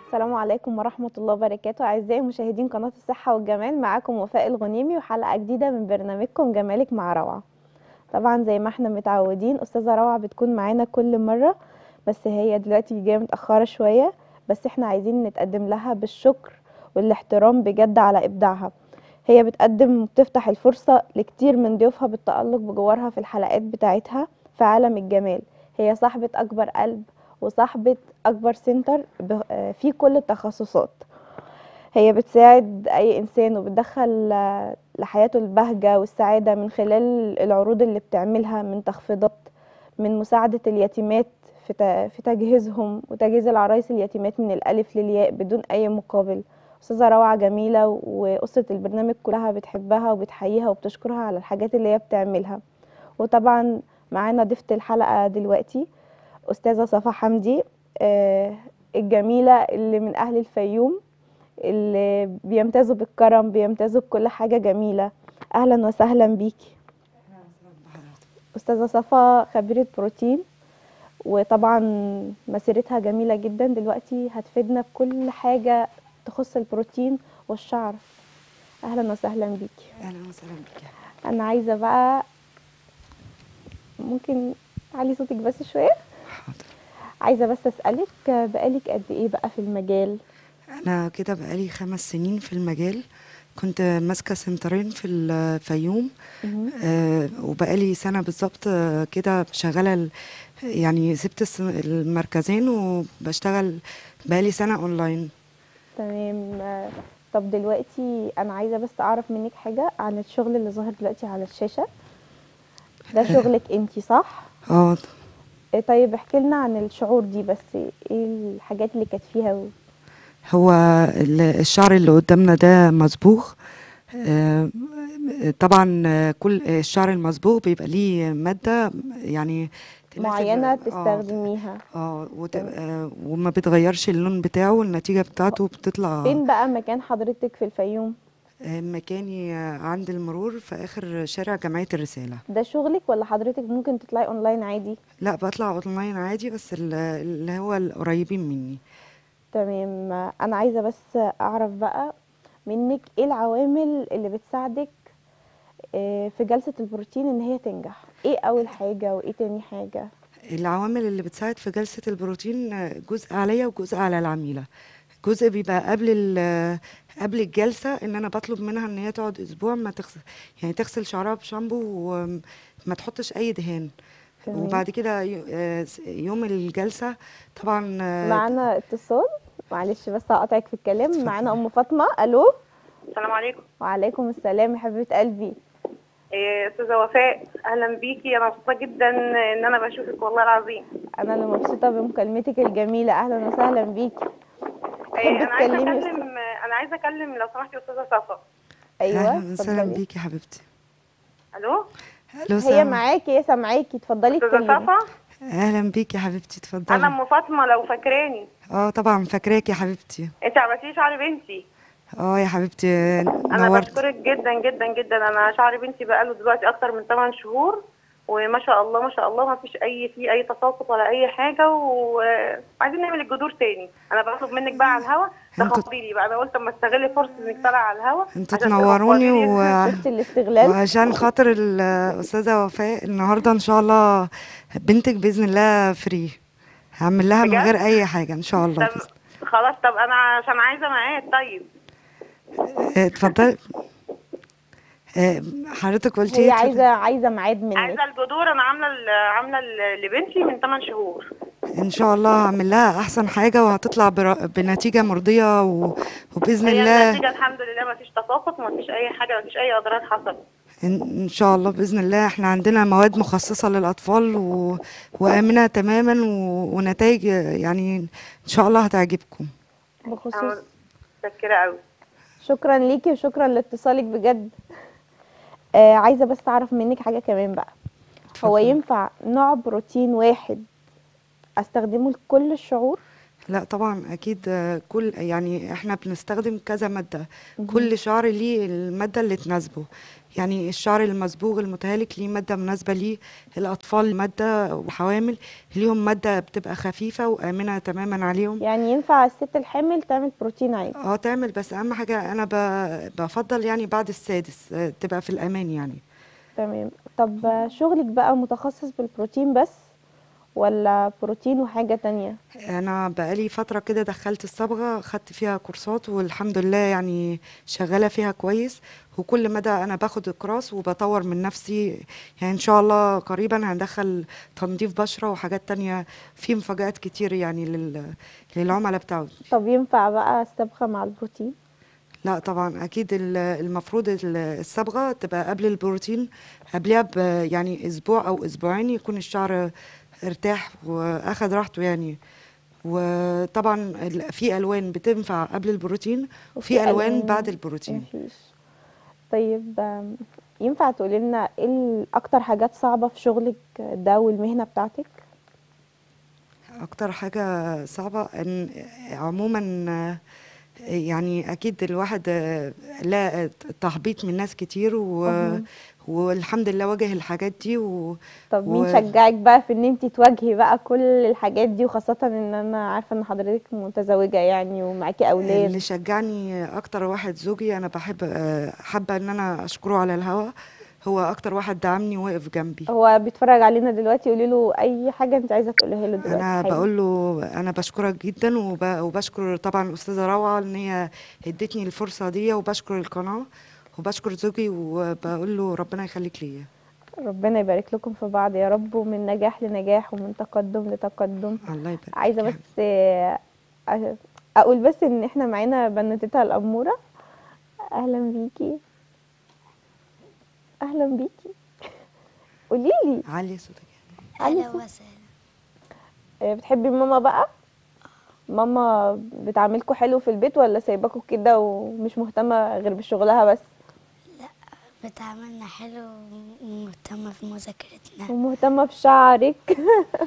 السلام عليكم ورحمة الله وبركاته أعزائي مشاهدين قناة الصحة والجمال معاكم وفاء الغنيمي وحلقة جديدة من برنامجكم جمالك مع روعة طبعا زي ما احنا متعودين أستاذة روعة بتكون معانا كل مرة بس هي دلوقتي جاية متأخرة شوية بس احنا عايزين نتقدم لها بالشكر والاحترام بجد على إبداعها هي بتقدم وبتفتح الفرصة لكتير من ضيوفها بالتألق بجوارها في الحلقات بتاعتها في عالم الجمال هي صاحبة أكبر قلب وصاحبة أكبر سنتر ب- آه، في كل التخصصات هي بتساعد أي إنسان وبتدخل آه، لحياته البهجة والسعادة من خلال العروض اللي بتعملها من تخفيضات من مساعدة اليتيمات في ت- في تجهيزهم وتجهيز العرايس اليتيمات من الألف للياء بدون أي مقابل أستاذة روعة جميلة وأسرة البرنامج كلها بتحبها وبتحييها وبتشكرها على الحاجات اللي هي بتعملها وطبعا معانا ضيفة الحلقة دلوقتي أستاذة صفا حمدي آه، الجميلة اللي من أهل الفيوم اللي بيمتازوا بالكرم بيمتازوا بكل حاجة جميلة أهلا وسهلا بيكي أستاذة صفا خبيرة بروتين وطبعا مسيرتها جميلة جدا دلوقتي هتفيدنا بكل حاجة تخص البروتين والشعر أهلا وسهلا بيكي اهلا وسهلا بك أنا عايزة بقى ممكن تعلي صوتك بس شوية حاضر عايزة بس أسألك بقالك قد إيه بقى في المجال انا كده بقالي خمس سنين في المجال كنت ماسكه سنترين في الفيوم مهم. آه وبقالي سنه بالظبط آه، كده شغاله ال- يعني سبت الس- المركزين وبشتغل بقالي سنه اونلاين تمام آه، طب دلوقتي أنا عايزة بس أعرف منك حاجة عن الشغل اللي ظاهر دلوقتي على الشاشة ده شغلك انتي صح؟ اه إيه طيب احكي لنا عن الشعور دي بس ايه الحاجات اللي كانت فيها و... هو ال- الشعر اللي قدامنا ده مصبوغ آه، طبعا آه، كل الشعر المصبوغ بيبقى ليه ماده يعني تناسب- معينة آه، تستخدميها اه وت... آه وما بتغيرش اللون بتاعه والنتيجة بتاعته بتطلع فين بقى مكان حضرتك في الفيوم؟ آه مكاني آه، عند المرور في آخر شارع جمعية الرسالة ده شغلك ولا حضرتك ممكن تطلعي اونلاين عادي؟ لا بطلع اونلاين عادي بس ال- اللي هو القريبين مني تمام انا عايزة بس اعرف بقى منك ايه العوامل اللي بتساعدك آه، في جلسة البروتين ان هي تنجح ايه اول حاجة وايه تاني حاجة العوامل اللي بتساعد في جلسة البروتين آه، جزء عليا وجزء على العميلة جزء بيبقى قبل ال- قبل الجلسة ان انا بطلب منها ان هي تقعد اسبوع ما تغسل يعني تغسل شعرها بشامبو وما تحطش اي دهان تمام. وبعد كده ي- آه، س- يوم الجلسة طبعا آه، معانا اتصال معلش بس هقطعك في الكلام اتفضلي. معانا ام فاطمة الو السلام عليكم وعليكم السلام يا حبيبة قلبي إيه، استاذه وفاء اهلا بيكي انا مبسوطه جدا ان انا بشوفك والله العظيم انا اللي مبسوطه بمكالمتك الجميله اهلا وسهلا بيكي إيه، تحبي انا عايزه تكلمي اكلم انا عايزه اكلم لو سمحتي استاذه صفا ايوه اهلا وسهلا اتفضلي بيكي يا حبيبتي الو الو هي سلام معاكي هي سامعاكي اتفضلي استاذه اتكلمي صفا اهلا بيكي يا حبيبتي انا اتفضلي ام فاطمه لو فاكراني اه طبعا فاكراكي يا حبيبتي انت عملتي شعر بنتي اه يا حبيبتي انا نورت بشكرك جدا جدا جدا انا شعر بنتي بقاله دلوقتي اكتر من 8 شهور وما شاء الله ما شاء الله ما فيش اي فيه اي تساقط ولا اي حاجه وعايزين نعمل الجذور تاني انا بطلب منك بقى على الهوا انتوا- تخبري لي بقى انا قلت اما استغل فرصه انك طالعه على الهوا انتوا عشان تنوروني تخبريني. و... شفتي الاستغلال وعشان خاطر الاستاذه وفاء النهارده ان شاء الله بنتك باذن الله فري هعمل لها من بجد؟ غير اي حاجه ان شاء الله طب خلاص طب انا عشان عايزه ميعاد طيب اه، اتفضلي اه، حضرتك قلتي هي ايه عايزه عايزه ميعاد منك عايزه الجذور انا عامله ال- عامله ال- لبنتي من 8 شهور ان شاء الله هعمل لها احسن حاجه وهتطلع بر- بنتيجه مرضيه و... وباذن هي الله النتيجه الحمد لله ما فيش تساقط ما فيش اي حاجه ما فيش اي اضرار حصلت إن إن شاء الله بإذن الله إحنا عندنا مواد مخصصة للأطفال و... وآمنة تماما و... ونتائج يعني إن شاء الله هتعجبكم بخصوص أنا متشكره قوي شكرا ليكي وشكرا لاتصالك بجد آه عايزه بس اعرف منك حاجه كمان بقى هو اتفضلي. ينفع نوع بروتين واحد استخدمه لكل الشعور لا طبعا اكيد آه، كل يعني احنا بنستخدم كذا ماده كل شعر ليه الماده اللي تناسبه يعني الشعر المصبوغ المتهالك ليه ماده مناسبه ليه الاطفال ماده وحوامل ليهم ماده بتبقى خفيفه وامنه تماما عليهم يعني ينفع الست الحامل تعمل بروتين عادي اه تعمل بس اهم حاجه انا ب- بفضل يعني بعد السادس آه، تبقى في الامان يعني تمام طب آه، شغلك بقى متخصص بالبروتين بس ولا بروتين وحاجة تانية انا بقالي فتره كده دخلت الصبغه خدت فيها كورسات والحمد لله يعني شغاله فيها كويس وكل مدى انا باخد كراس وبطور من نفسي يعني ان شاء الله قريبا هندخل تنظيف بشره وحاجات تانية في مفاجآت كتير يعني لل... للعملاء بتاعه طب ينفع بقى الصبغة مع البروتين لا طبعا اكيد ال- المفروض ال- الصبغه تبقى قبل البروتين قبلها ب يعني اسبوع او اسبوعين يكون الشعر ارتاح واخد راحته يعني وطبعا ال- في الوان بتنفع قبل البروتين وفي وفي الوان ألوان بعد البروتين مفيش طيب آم، ينفع تقولي لنا ايه ال- اكتر حاجات صعبة في شغلك ده والمهنة بتاعتك اكتر حاجه صعبه ان عموما آه، يعني اكيد الواحد آه، لا تحبيط من ناس كتير و... أها. والحمد لله واجه الحاجات دي و... طب مين و- شجعك بقى في ان انت تواجهي بقى كل الحاجات دي وخاصة ان انا عارفة ان حضرتك متزوجة يعني ومعاكي اولاد اللي شجعني اكتر واحد زوجي انا بحب آه، حابه ان انا اشكره على الهوا هو اكتر واحد دعمني ووقف جنبي هو بيتفرج علينا دلوقتي قولي له اي حاجة انت عايزة تقولها له دلوقتي انا حالا. بقول له انا بشكرك جدا وب... وبشكر طبعا الاستاذه روعه ان هي ادتني الفرصه دي وبشكر القناه وبشكر زوجي وبقول له ربنا يخليك ليا ربنا يبارك لكم في بعض يا رب ومن نجاح لنجاح ومن تقدم لتقدم الله يبارك عايزة فيك بس يا آه، أ- اقول بس ان احنا معانا بنوتتها الامورة اهلا بيكي اهلا بيكي قولي لي حبيبي. علي صوتك علي أهلا صوت. وسهلا بتحبي ماما بقى ماما بتعاملكوا حلو في البيت ولا سايباكوا كده ومش مهتمة غير بشغلها بس بتعاملنا حلو ومهتمة في مذاكرتنا ومهتمة بشعرك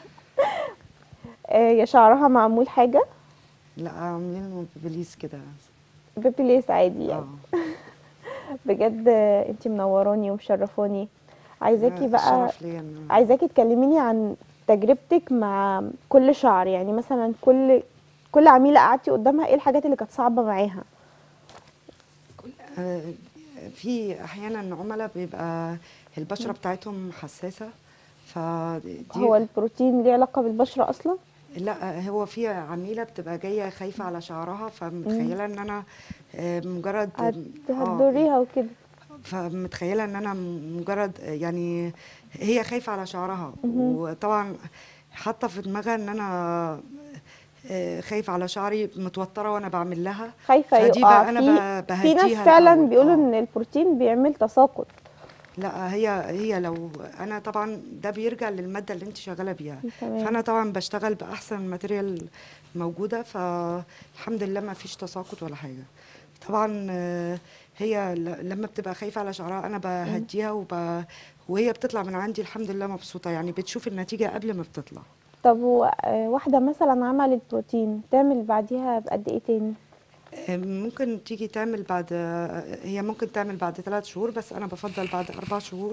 آه، يا شعرها معمول حاجة لا عاملين بليز كده بيبي ليس عادي يعني اه بجد آه، انتي منوراني ومشرفاني عايزاكي أنا بقى شرف ليا إن- عايزاكي تكلميني عن تجربتك مع كل شعر يعني مثلا كل كل عميلة قعدتي قدامها ايه الحاجات اللي كانت صعبة معاها آه، في احيانا عملاء بيبقى البشره بتاعتهم حساسه فدي هو البروتين ليه علاقة بالبشرة اصلا لا هو في عميله بتبقى جايه خايفه على شعرها فمتخيله ان انا آه، مجرد هت- آه، هتضريها وكده فمتخيله ان انا مجرد آه، يعني هي خايفه على شعرها وطبعا حاطه في دماغها ان انا آه، خايفه على شعري متوتره وانا بعمل لها خايفة فدي يقع بقى انا في ب- في ناس بهديها فعلا الأول. بيقولوا آه. ان البروتين بيعمل تساقط لا هي هي لو انا طبعا ده بيرجع للماده اللي انت شغاله بيها تمام. فانا طبعا بشتغل باحسن ماتيريال موجوده فالحمد لله ما فيش تساقط ولا حاجه طبعا آه، هي ل- لما بتبقى خايفه على شعرها انا بهديها وب... وهي بتطلع من عندي الحمد لله مبسوطه يعني بتشوف النتيجه قبل ما بتطلع طب و- آه، واحدة مثلا عملت بروتين تعمل بعديها بقد ايه تاني آه، ممكن تيجي تعمل بعد آه، هي ممكن تعمل بعد ثلاث شهور بس انا بفضل بعد اربع شهور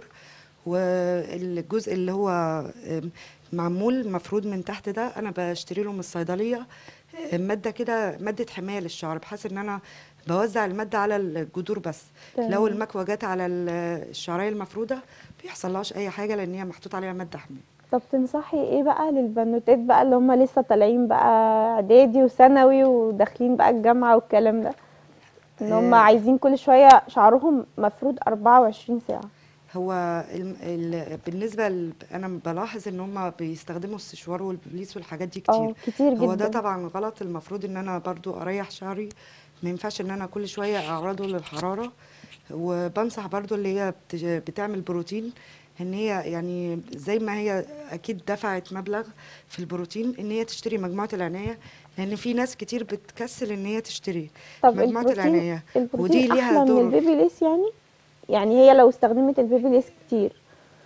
والجزء اللي هو آم، معمول مفروض من تحت ده انا بشتري له من الصيدليه آه، ماده كده ماده حمايه للشعر بحيث ان انا بوزع الماده على الجذور بس تمام. لو المكوه جت على ال- الشعريه المفروده بيحصلهاش اي حاجه لان هي محطوط عليها ماده حمايه طب تنصحي ايه بقى للبنوتات بقى اللي هم لسه طالعين بقى اعدادي وثانوي وداخلين بقى الجامعة والكلام ده ان هم آه. عايزين كل شوية شعرهم مفروض 24 ساعة هو ال ال بالنسبه ل انا بلاحظ ان هم بيستخدموا السشوار والبليس والحاجات دي اه كتير كتير هو ده جدا طبعا غلط المفروض ان انا برضو اريح شعري ما ينفعش ان انا كل شويه اعرضه للحراره وبنصح برضو اللي هي بت- بتعمل بروتين ان هي يعني زي ما هي اكيد دفعت مبلغ في البروتين ان هي تشتري مجموعه العنايه لان في ناس كتير بتكسل ان هي تشتري طب مجموعه البروتين العنايه ودي البروتين ليها احلى من دور البيبي ليس يعني يعني هي لو استخدمت البيبي ليس كتير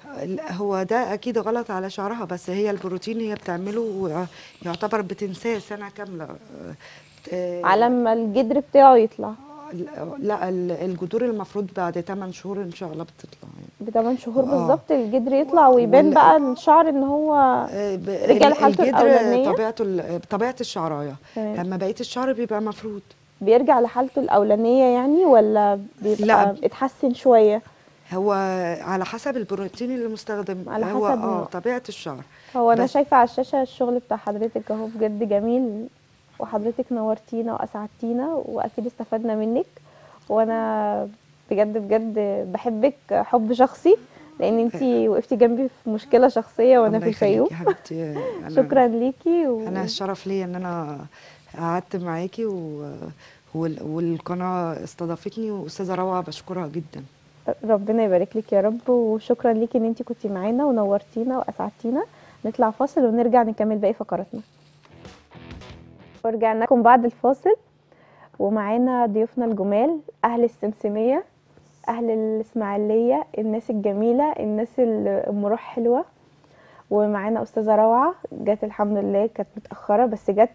لا، هو ده اكيد غلط على شعرها بس هي البروتين هي بتعمله و- يعتبر بتنساه سنه كامله آه، على ما الجدر بتاعه يطلع لا ال- الجذور المفروض بعد 8 شهور ان شاء الله بتطلع يعني بثمان شهور آه. بالظبط الجدر يطلع ويبان وال- بقى الشعر ان هو آه، ب- رجع ال- لحالته الجدر الأولانية؟ طبيعته ال- طبيعه الشعرايه تمام. اما بقيه الشعر بيبقى مفروض بيرجع لحالته الاولانيه يعني ولا بيبقى لا. اتحسن شويه هو على حسب البروتين اللي مستخدم على هو حسب اه نوع. طبيعه الشعر هو انا بس- شايفه على الشاشه الشغل بتاع حضرتك اهو بجد جميل وحضرتك نورتينا واسعدتينا واكيد استفدنا منك وانا بجد بجد بحبك حب شخصي لان انتي وقفتي جنبي في مشكله شخصيه وانا الله في الفيوم يخليكي يا حبيبتي أنا- شكرا ليكي و... انا الشرف ليا ان انا قعدت معاكي و... وال- والقناه استضافتني واستاذه روعه بشكرها جدا ربنا يبارك لك يا رب وشكرا ليكي ان انتي كنتي معانا ونورتينا واسعدتينا نطلع فاصل ونرجع نكمل باقي فقراتنا ورجعنا لكم بعد الفاصل ومعانا ضيوفنا الجمال اهل السمسميه اهل الاسماعيليه الناس الجميله الناس اللي ام روح حلوه ومعانا استاذه روعه جت الحمد لله كانت متاخره بس جت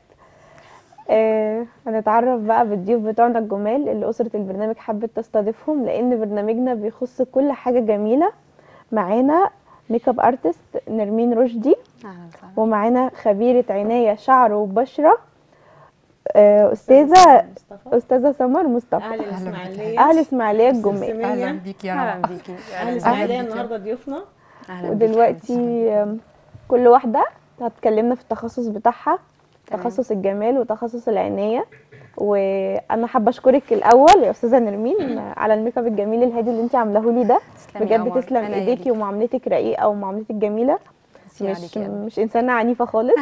آه هنتعرف بقى بالضيوف بتوعنا الجمال اللي أسرة البرنامج حبت تستضيفهم لأن برنامجنا بيخص كل حاجة جميلة معانا ميك اب ارتست نرمين رشدي ومعانا خبيرة عناية شعر وبشرة آه أستاذة أستاذة سمر مصطفى اهل الاسماعيليه أهل إسماعيلية الجمال اهلا بيكي اهلا بيكي اهل الاسماعيليه النهارده ضيوفنا ودلوقتي آم، كل واحدة هتكلمنا في التخصص بتاعها تخصص الجمال وتخصص العناية وانا حابه اشكرك الاول يا استاذه نرمين على الميك اب الجميل الهادي اللي انت عاملاه لي ده بجد تسلم ايديكي ومعاملتك رقيقه ومعاملتك جميله مش مش انسانه عنيفه خالص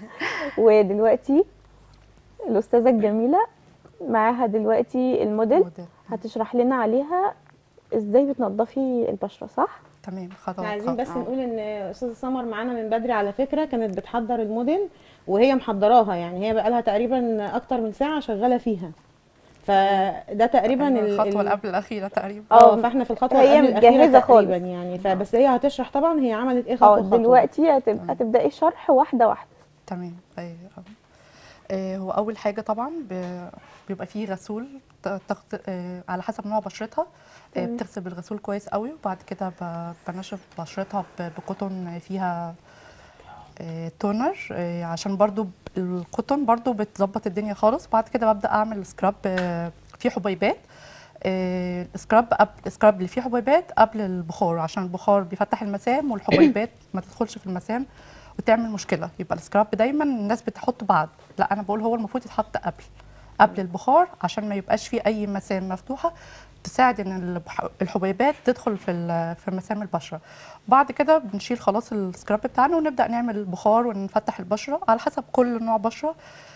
ودلوقتي الاستاذه الجميله معاها دلوقتي الموديل موديل. هتشرح لنا عليها ازاي بتنضفي البشره صح تمام خطوة احنا عايزين بس آه. نقول ان استاذه سمر معانا من بدري على فكره كانت بتحضر الموديل وهي محضراها يعني هي بقى لها تقريبا اكتر من ساعه شغاله فيها فده تقريبا ال- الخطوة ال- اللي قبل الأخيرة تقريبا اه فاحنا في الخطوه هي اللي قبل الأخيرة متجهزة خالص. تقريبا يعني فبس هي هتشرح طبعا هي عملت ايه اه خطوه خطوه دلوقتي هتبقى تبداي شرح واحده واحده تمام أي- آه، هو أول حاجة طبعا ب- بيبقى فيه غسول ت- تغط- آه، على حسب نوع بشرتها آه، تمام. بتغسل بالغسول كويس قوي وبعد كده ب- بنشف بشرتها ب- بقطن فيها آه، تونر آه، عشان برضو ب- القطن برضو بتظبط الدنيا خالص بعد كده ببدأ أعمل سكراب آه، فيه حبيبات آه، السكراب قبل السكراب اللي فيه حبيبات قبل البخار عشان البخار بيفتح المسام والحبيبات ما تدخلش في المسام وتعمل مشكله يبقى السكراب دايما الناس بتحطه بعد لا انا بقول هو المفروض يتحط قبل قبل البخار عشان ما يبقاش فيه اي مسام مفتوحه تساعد ان البح- الحبيبات تدخل في ال- في مسام البشره بعد كده بنشيل خلاص السكراب بتاعنا ونبدا نعمل البخار ونفتح البشره على حسب كل نوع بشره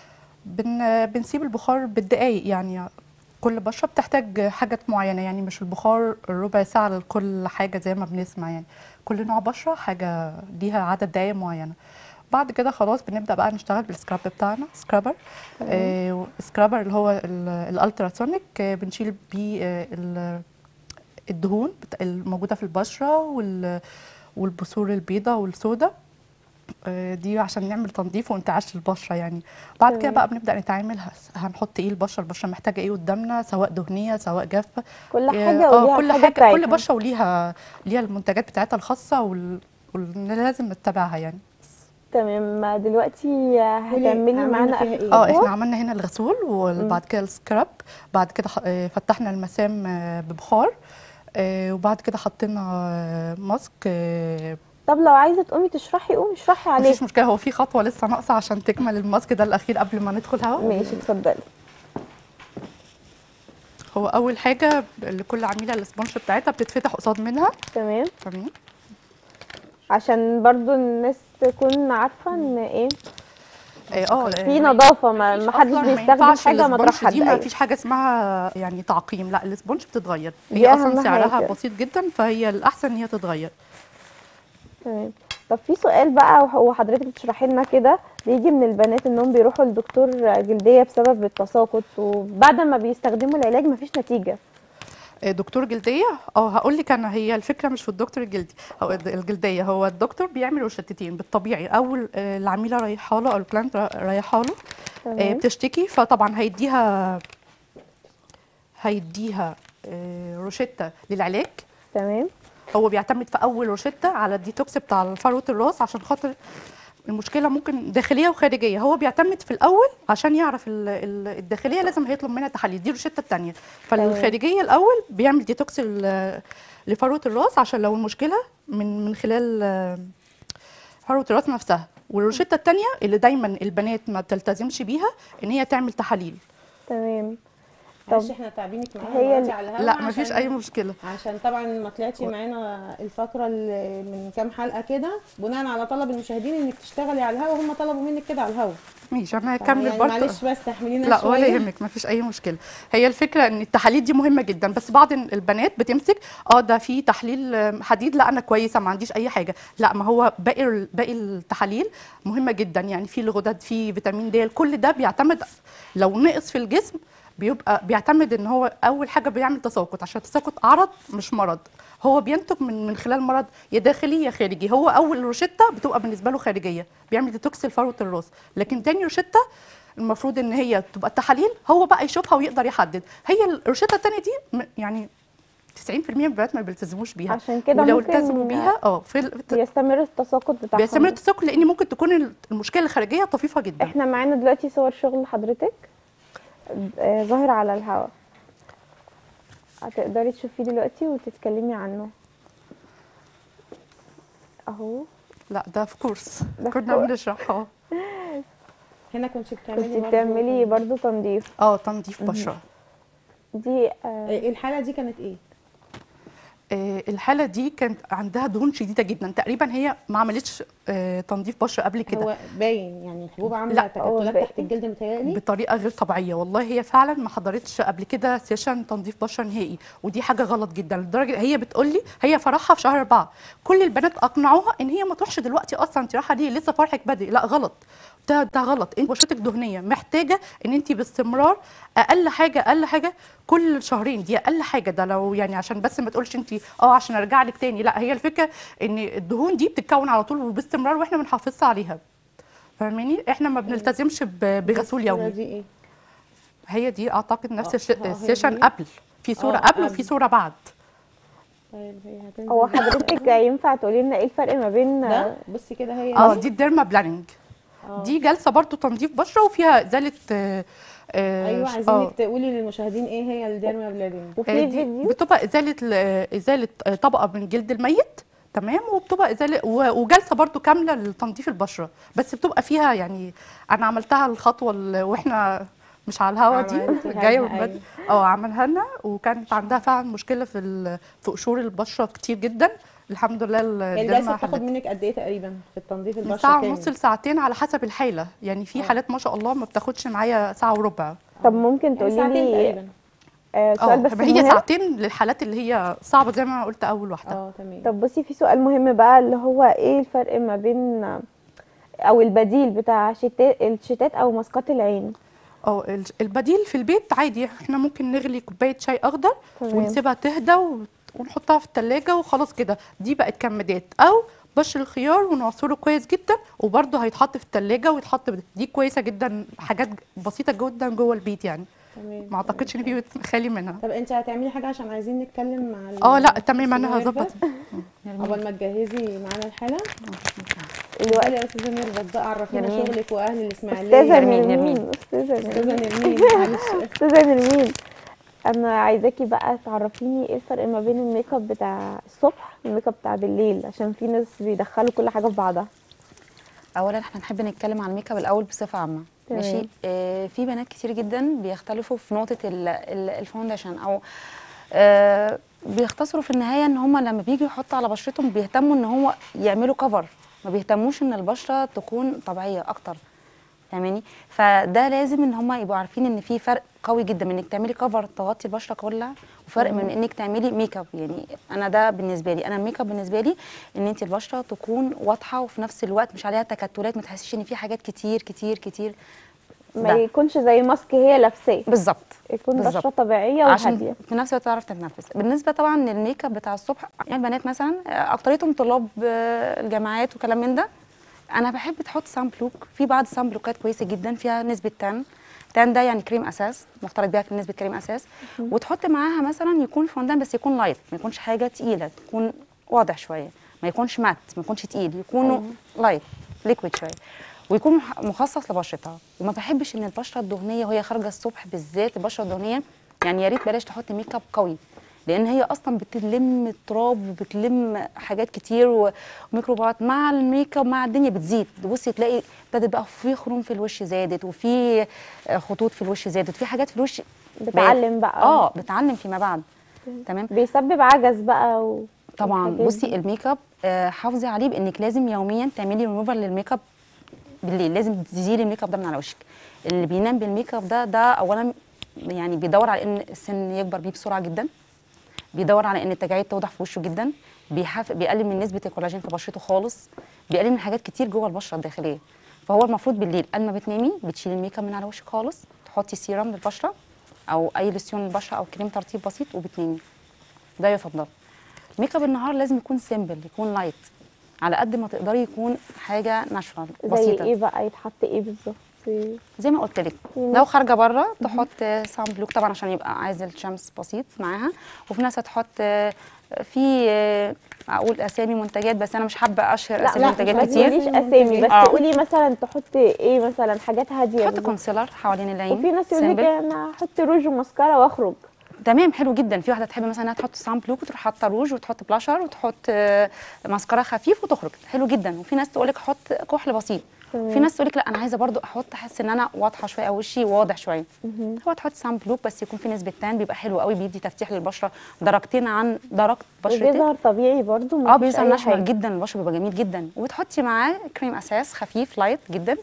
بن بنسيب البخار بالدقايق يعني كل بشره بتحتاج حاجات معينه يعني مش البخار ربع ساعه لكل حاجه زي ما بنسمع يعني كل نوع بشره حاجه ليها عدد دقايق معينه بعد كده خلاص بنبدا بقى نشتغل بالسكراب بتاعنا سكرابر آه سكرابر اللي هو ال- الالتراسونيك آه بنشيل بيه آه ال- الدهون بتا- الموجوده في البشره وال والبثور البيضاء والسوداء آه، دي عشان نعمل تنظيف وانتعاش البشره يعني بعد كده تمام. بقى بنبدا نتعامل هس- هنحط ايه البشره البشره محتاجه ايه قدامنا سواء دهنيه سواء جافه كل آه، حاجه اه وليها كل الحاجه حاجه كل بتاعتها. بشره وليها ليها المنتجات بتاعتها الخاصه وال... واللي لازم نتبعها يعني تمام دلوقتي هتعملي عملنا معانا فيها إيه؟ اه خطوة. احنا عملنا هنا الغسول وبعد كده السكراب بعد كده ح- آه، فتحنا المسام آه، ببخار آه، وبعد كده حطينا آه، ماسك آه، طب لو عايزه تقومي تشرحي قومي اشرحي عليه مفيش مشكله هو في خطوه لسه ناقصه عشان تكمل الماسك ده الاخير قبل ما ندخل هوا ماشي اتفضلي هو اول حاجه لكل عميله الاسبونج بتاعتها بتتفتح قصاد منها تمام تمام عشان برضو الناس تكون عارفه ان ايه اه آه، في آه، نظافه ما مفيش ما حدش أصلاً ما بيستخدم ينفعش حاجه مطرح الاسبونج حد دي ما أيوة. فيش حاجه اسمها يعني تعقيم لا الاسبونج بتتغير دي هي أهم اصلا سعرها حاجة. بسيط جدا فهي الاحسن ان هي تتغير تمام طب في سؤال بقى هو حضرتك بتشرحي لنا كده بيجي من البنات انهم بيروحوا لدكتور جلديه بسبب التساقط وبعد ما بيستخدموا العلاج مفيش نتيجه آه، دكتور جلديه اه هقول لك انا هي الفكره مش في الدكتور الجلدي هو الد- الجلديه هو الدكتور بيعمل روشتتين بالطبيعي اول آه، العميله رايحه له او الكلاينت را- رايحه له آه، تمام بتشتكي فطبعا هيديها هيديها آه، روشته للعلاج تمام هو بيعتمد في اول روشته على الديتوكس بتاع فروه الراس عشان خاطر المشكله ممكن داخليه وخارجيه هو بيعتمد في الاول عشان يعرف ال- ال- الداخليه لازم هيطلب منها تحاليل دي الروشته الثانيه فالخارجيه الاول بيعمل ديتوكس ل- لفروه الراس عشان لو المشكله من من خلال آه، فروه الراس نفسها والروشته الثانيه اللي دايما البنات ما بتلتزمش بيها ان هي تعمل تحاليل تمام معلش طب احنا تعبينك معانا هي دلوقتي ال- على الهوا لا مفيش عشان- اي مشكله عشان طبعا ما طلعتي معانا الفقره اللي من كام حلقه كده بناء على طلب المشاهدين انك تشتغلي على الهوا هم طلبوا منك كده على الهوا ماشي انا هكمل يعني برضه معلش بس تحملينا لا شويه ولا يهمك ما فيش اي مشكله هي الفكره ان التحاليل دي مهمه جدا بس بعض البنات بتمسك اه ده في تحليل آم، حديد لا انا كويسه ما عنديش اي حاجه لا ما هو باقي ال- باقي التحاليل مهمه جدا يعني في الغدد في فيتامين د كل ده بيعتمد لو نقص في الجسم بيبقى بيعتمد ان هو اول حاجه بيعمل تساقط عشان التساقط عرض مش مرض هو بينتج من من خلال مرض يا داخلي يا خارجي هو اول روشته بتبقى بالنسبه له خارجيه بيعمل ديتوكس لفروه الراس لكن تاني روشته المفروض ان هي تبقى التحاليل هو بقى يشوفها ويقدر يحدد هي الروشته الثانيه دي م- يعني 90% من البنات ما بيلتزموش بيها عشان كده ولو ممكن التزموا بيها اه في ال- بيستمر التساقط بتاعهم بيستمر التساقط لان ممكن تكون المشكله الخارجيه طفيفه جدا احنا معانا دلوقتي صور شغل حضرتك آه، ظاهر على الهواء هتقدري تشوفيه دلوقتي وتتكلمي عنه اهو لا ده في كورس ده في كنا كورس. بنشرح اه هنا كنت بتعملي كنت برضو- بتعملي برضو تنظيف اه تنظيف بشره دي آه، إيه الحاله دي كانت ايه آه، الحاله دي كانت عندها دهون شديده جدا تقريبا هي ما عملتش آه، تنظيف بشره قبل كده هو باين يعني الحبوب عامله لا، هو تكتلات باين. تحت الجلد متهيألي بطريقه غير طبيعيه والله هي فعلا ما حضرتش قبل كده سيشن تنظيف بشره نهائي ودي حاجه غلط جدا لدرجه هي بتقول لي هي فرحها في شهر أربعة كل البنات اقنعوها ان هي ما تروحش دلوقتي اصلا انت رايحه ليه لسه فرحك بدري لا غلط ده ده غلط انت بشرتك دهنيه محتاجه ان انت باستمرار اقل حاجه اقل حاجه كل شهرين دي اقل حاجه ده لو يعني عشان بس ما تقولش انت اه عشان ارجع لك تاني لا هي الفكره ان الدهون دي بتتكون على طول وباستمرار واحنا ما بنحافظش عليها فاهماني احنا ما بنلتزمش ب- بغسول الصورة يومي دي ايه هي دي اعتقد نفس آه، الش- آه، هي السيشن دي. قبل في صوره آه، قبل قبل. وفي صوره بعد طيب هي هتنزل هو حضرتك ينفع تقولي لنا ايه الفرق ما بين ده بصي كده هي اه دي. دي الديرما بلاننج آه. دي جلسه برضو تنظيف بشره وفيها ازاله آه، آه، ايوه ش- عايزينك آه، تقولي للمشاهدين ايه هي الديرما بلادين وفي آه، دي فيديو بتبقى ازاله ال- ازاله آه، طبقه من جلد الميت تمام وبتبقى ازاله و- وجلسه برضو كامله لتنظيف البشره بس بتبقى فيها يعني انا عملتها الخطوه اللي واحنا مش على الهوا دي عملتيها جايه لها، من بدري. أيوة. اه عملها لنا وكانت عندها فعلا مشكله في ال- في قشور البشره كتير جدا الحمد لله هي الديرما الجلسه بتاخد حلت. منك قد ايه تقريبا في التنظيف من البشره ساعة كامل؟ ونص لساعتين على حسب الحالة يعني في آه. حالات ما شاء الله ما بتاخدش معايا ساعة وربع طب ممكن يعني تقولي ساعتين لي تقريبا آه اه سؤال بس هي مهم ساعتين للحالات اللي هي صعبة زي ما انا قلت أول واحدة اه تمام طب بصي في سؤال مهم بقى اللي هو ايه الفرق ما بين او البديل بتاع شتات الشتات او ماسكات العين اه ال- البديل في البيت عادي احنا ممكن نغلي كوباية شاي أخضر تمام. ونسيبها تهدى و- ونحطها في التلاجة وخلاص كده دي بقت كمادات أو بشر الخيار ونعصره كويس جدا وبرده هيتحط في التلاجة ويتحط دي كويسة جدا حاجات بسيطة جدا جوه البيت يعني تمام ما اعتقدش ان في بيت خالي منها طب انت هتعملي حاجه عشان عايزين نتكلم مع ال- اه لا تمام انا أستاذة هظبط ميرفت. قبل ما تجهزي معانا الحاله الوقت قولي يا استاذه ميرفت بقى عرفينا جميل. شغلك واهل الاسماعيليه استاذه نرمين، نرمين نرمين. استاذه استاذه نرمين نرمين معلش استاذه نرمين انا عايزاكي بقى تعرفيني ايه الفرق ما بين الميك اب بتاع الصبح والميك اب بتاع بالليل عشان في ناس بيدخلوا كل حاجه في بعضها اولا احنا نحب نتكلم عن الميك اب الاول بصفه عامه تمام. ماشي آه في بنات كتير جدا بيختلفوا في نقطه ال- ال- الفاونديشن او آه بيختصروا في النهايه ان هم لما بييجوا يحطوا على بشرتهم بيهتموا ان هو يعملوا كفر ما بيهتموش ان البشره تكون طبيعيه اكتر فاهماني فده لازم ان هم يبقوا عارفين ان في فرق قوي جدا من انك تعملي كفر تغطي البشره كلها وفرق من انك تعملي ميك اب يعني انا ده بالنسبه لي انا الميك اب بالنسبه لي ان انت البشره تكون واضحه وفي نفس الوقت مش عليها تكتلات ما تحسيش ان في حاجات كتير كتير كتير ما ده. يكونش زي ماسك هي لابساه بالظبط يكون بالظبط. بشره طبيعيه عشان وهاديه في نفس الوقت تعرف تتنفس بالنسبه طبعا للميك اب بتاع الصبح يعني البنات مثلا آه، اكتريتهم طلاب آه، الجامعات وكلام من ده انا بحب تحط سان بلوك في بعض سان بلوكات كويسه جدا فيها نسبه تان تان ده يعني كريم اساس مختلط بيها نسبه كريم اساس وتحط معاها مثلا يكون فوندان بس يكون لايت ما يكونش حاجه تقيله تكون واضح شويه ما يكونش مات ما يكونش تقيل يكونوا لايت ليكويد شويه ويكون مح- مخصص لبشرتها وما بحبش ان البشره الدهنيه وهي خارجه الصبح بالذات البشره الدهنيه يعني يا ريت بلاش تحط ميك اب قوي لان هي اصلا بتلم التراب وبتلم حاجات كتير وميكروبات مع الميك اب مع الدنيا بتزيد تبصي تلاقي ابتدت بقى في خروم في الوش زادت وفي آه، خطوط في الوش زادت في حاجات في الوش بتعلم بقى اه بتعلم فيما بعد تمام بيسبب عجز بقى و... طبعا والحاجات بصي دي. الميك اب آه، حافظي عليه بانك لازم يوميا تعملي ريموفر للميك اب بالليل لازم تزيلي الميك اب ده من على وشك اللي بينام بالميك اب ده ده اولا يعني بيدور على ان السن يكبر بيه بسرعه جدا بيدور على ان التجاعيد توضح في وشه جدا بيحف... بيقلل من نسبه الكولاجين في بشرته خالص بيقلل من حاجات كتير جوه البشره الداخليه فهو المفروض بالليل قبل ما بتنامي بتشيلي الميك اب من على وشك خالص تحطي سيرم للبشره او اي لوسيون للبشره او كريم ترطيب بسيط وبتنامي ده يفضل ميك اب النهار لازم يكون سيمبل يكون لايت على قد ما تقدري يكون حاجه ناشونال زي بسيطه ايه بقى يتحط ايه بالظبط زي ما قلت لك لو خارجه بره تحط سان بلوك طبعا عشان يبقى عازل شمس بسيط معاها وفي ناس هتحط آه، في آه، اقول اسامي منتجات بس انا مش حابه اشهر لا اسامي لا منتجات ما كتير تقوليش اسامي بس آه. قولي مثلا تحط ايه مثلا حاجات هاديه تحط بالظبط. كونسيلر حوالين العين وفي ناس يقول لك simple. انا احط روج وماسكارا واخرج تمام حلو جدا في واحده تحب مثلا انها تحط سان بلوك وتروح حاطه روج وتحط بلاشر وتحط آه، ماسكارا خفيف وتخرج حلو جدا وفي ناس تقول لك حط كحل بسيط في ناس تقول لك لا انا عايزه برضو احط احس ان انا واضحه شويه او وشي واضح شويه هو تحط سان بلوك بس يكون في نسبه تان بيبقى حلو قوي بيدي تفتيح للبشره درجتين عن درجه بشرتك وبيظهر طبيعي برضو اه مفيش بيظهر أي ناشونال حاجة. جدا البشره بيبقى جميل جدا وبتحطي معاه كريم اساس خفيف لايت جدا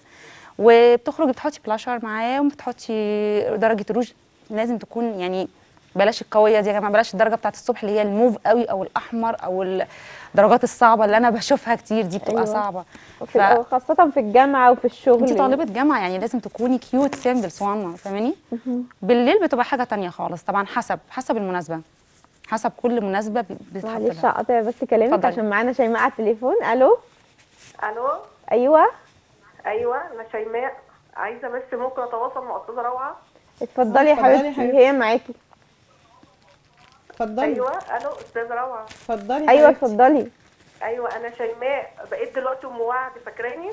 وبتخرجي بتحطي بلاشر معاه وبتحطي درجه روج لازم تكون يعني بلاش القويه دي يا جماعه بلاش الدرجه بتاعت الصبح اللي هي الموف قوي او الاحمر او الدرجات الصعبه اللي انا بشوفها كتير دي بتبقى أيوة. صعبه وفي الأول خاصة في الجامعة وفي الشغل انت طالبه جامعه يعني لازم تكوني كيوت سيمبل صغننه فاهماني بالليل بتبقى حاجه تانية خالص طبعا حسب حسب المناسبه حسب كل مناسبه ب- بتتحط معلش لها هقطع بس كلامك اتفضلي. عشان معانا شيماء على التليفون الو الو ايوه ايوه انا شيماء عايزه بس ممكن اتواصل مع استاذه روعه اتفضلي يا اتفضلي يا حبيبتي حبيبتي. هي معاكي اتفضلي ايوه الو استاذه روعه اتفضلي يا ايوه حبيبتي. اتفضلي ايوه انا شيماء بقيت دلوقتي ام وعد فاكراني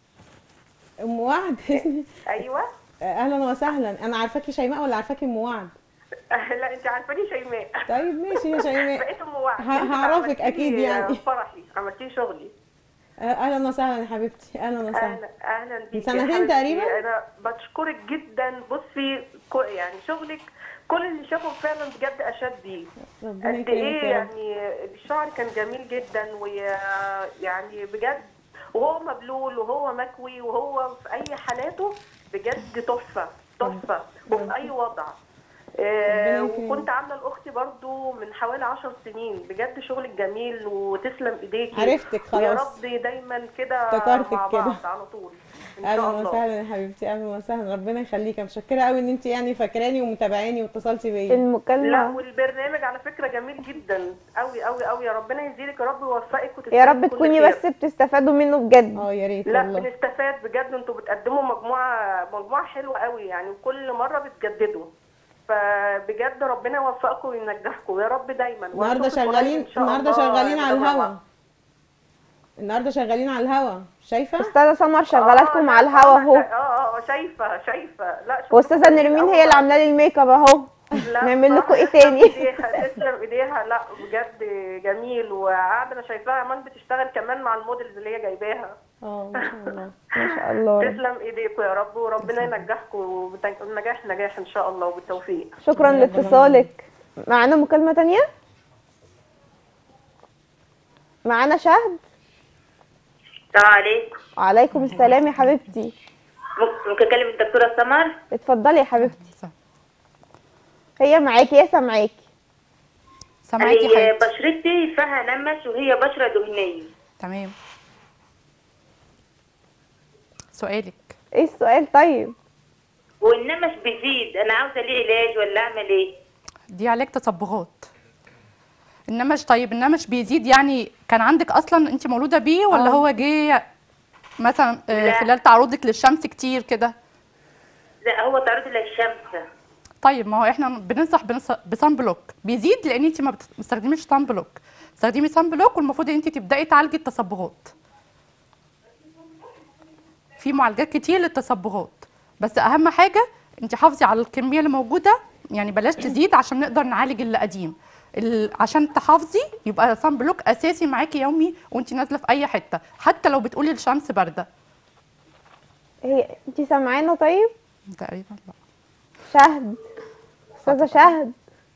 ام وعد ايوه اهلا وسهلا انا عارفاكي شيماء ولا عارفاكي ام وعد لا انت عارفاني شيماء طيب ماشي يا شيماء بقيت ام وعد ه- انت هعرفك عملتيلي أكيد يعني. فرحي عملتي لي شغلي اهلا وسهلا يا حبيبتي اهلا وسهلا اهلا اهلا بيكي يا سنتين حبيبتي. تقريبا؟ انا بشكرك جدا بصي كو- يعني شغلك كل اللي شافه فعلا بجد اشاد بيه ربنا قد يكرمك ايه يا رب يعني الشعر كان جميل جدا ويعني بجد وهو مبلول وهو مكوي وهو في اي حالاته بجد تحفه تحفه وفي اي وضع آه، ربنا يكرمك. وكنت عامله لاختي برضو من حوالي عشر سنين بجد شغلك جميل وتسلم ايديكي عرفتك ويا خلاص. رب دايما كده افتكرتك مع كده. بعض على طول ان شاء اهلا الله وسهلا يا حبيبتي اهلا وسهلا ربنا يخليك انا متشكره قوي ان انت يعني فاكراني ومتابعاني واتصلتي بيا لا المكالمة والبرنامج على فكره جميل جدا قوي قوي قوي يا ربنا يهديلك يا رب ويوفقك يا وتستاهلي رب كل تكوني خير. بس بتستفادوا منه بجد اه يا ريت لا والله بنستفاد بجد انتوا بتقدموا مجموعه مجموعه حلوه قوي يعني وكل مره بتجددوا فبجد ربنا يوفقكم وينجحكم يا رب دايما النهارده وأشوفك قريب شغالين إن شاء النهارده الله شغالين يا على مدام الهوا روعة. النهارده شغالين على الهوا شايفه استاذة سمر شغالة آه، لكم لا، على الهوا آه، اهو اه اه شايفه شايفه لا شغلكم واستاذة جميل نرمين أوي. هي اللي عامله لي الميك اب اهو لا، نعمل لكم ايه بصراحة تاني تسلم ايديها تسلم ايديها لا بجد جميل وقاعده انا شايفاها كمان بتشتغل كمان مع الموديلز اللي هي جايباها اه ما شاء الله ما شاء الله تسلم ايديكم يا رب وربنا ينجحكم بنجاح نجاح ان شاء الله وبالتوفيق شكرا لاتصالك معانا مكالمة تانية معانا شهد السلام عليكم وعليكم السلام يا حبيبتي ممكن ممكن اكلم الدكتوره سمر اتفضلي يا حبيبتي هي معاكي هي سامعاكي سامعاكي هي حبيبتي بشرتي فيها نمش وهي بشره دهنيه تمام سؤالك ايه السؤال طيب والنمش بيزيد انا عاوزه ليه علاج ولا اعمل ايه دي علاج تصبغات النمش طيب النمش بيزيد يعني كان عندك اصلا انت مولوده بيه ولا آه. هو جه مثلا آه، لا. خلال تعرضك للشمس كتير كده لا هو تعرض للشمس طيب ما هو احنا بننصح بنص- بصن بلوك بيزيد لان انت ما بتستخدميش صن بلوك استخدمي صن بلوك والمفروض ان انت تبداي تعالجي التصبغات في معالجات كتير للتصبغات بس اهم حاجه انت حافظي على الكميه اللي موجوده يعني بلاش تزيد عشان نقدر نعالج اللي قديم ال- عشان تحافظي يبقى صن بلوك اساسي معاكي يومي وانت نازله في اي حته حتى لو بتقولي الشمس بارده هي انت سامعانا طيب تقريبا لا شهد استاذه شهد